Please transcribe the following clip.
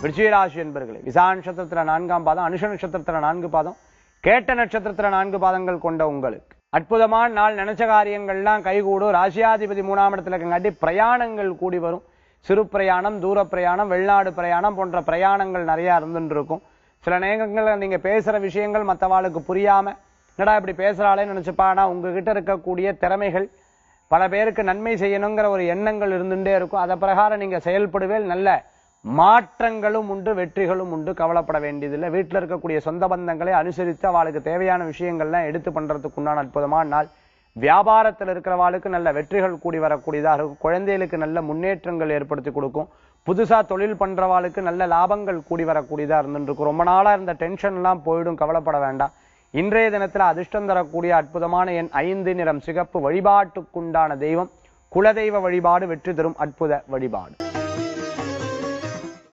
விருச்சிகராசி என்பர்களே விசா நட்சத்திரத்துல நான்காம் பாதம் அனுஷ நட்சத்திரத்துல நான்கு பாதம் கேட்ட நட்சத்திரத்துல நான்கு பாதங்கள் கொண்ட உங்களுக்கு அற்புதமான நாள் நினைச்ச காரியங்கள்லாம் கைகூடும் ராசியாதிபதி மூணாம் இடத்துல இருக்கங்காட்டி பிரயாணங்கள் கூடி வரும் சிறு பிரயாணம் தூர பிரயாணம் வெளிநாடு பிரயாணம் போன்ற பிரயாணங்கள் நிறைய இருந்துட்டு இருக்கும் சில நேரங்கள்ல நீங்க பேசுற விஷயங்கள் மற்றவாளுக்கு புரியாம என்னடா இப்படி பேசுறாளே நினைச்சுப்பா ஆனா உங்ககிட்ட இருக்கக்கூடிய திறமைகள் பல பேருக்கு நன்மை செய்யணுங்கிற ஒரு எண்ணங்கள் இருந்துட்டே இருக்கும் அதை பிரகாரம் நீங்க செயல்படுவேல் நல்ல மாற்றங்களும் உண்டு வெற்றிகளும் உண்டு கவலைப்பட வேண்டியதில்லை வீட்டில் இருக்கக்கூடிய சொந்த பந்தங்களை அனுசரித்து அவளுக்கு தேவையான விஷயங்கள்லாம் எடுத்து பண்றதுக்கு உண்டான அற்புதமான நாள் வியாபாரத்தில் இருக்கிறவாளுக்கு நல்ல வெற்றிகள் கூடி வரக்கூடியதாக இருக்கும் குழந்தைகளுக்கு நல்ல முன்னேற்றங்கள் ஏற்படுத்தி கொடுக்கும் புதுசா தொழில் பண்றவாளுக்கு நல்ல லாபங்கள் கூடி வரக்கூடியதா இருந்துருக்கும் ரொம்ப நாளா இருந்த டென்ஷன் எல்லாம் போயிடும் கவலைப்பட வேண்டாம் இன்றைய தினத்துல அதிர்ஷ்டம் தரக்கூடிய அற்புதமான எண் ஐந்து நிறம் சிகப்பு வழிபாட்டுக்குண்டான தெய்வம் குலதெய்வ வழிபாடு வெற்றி தரும் அற்புத வழிபாடு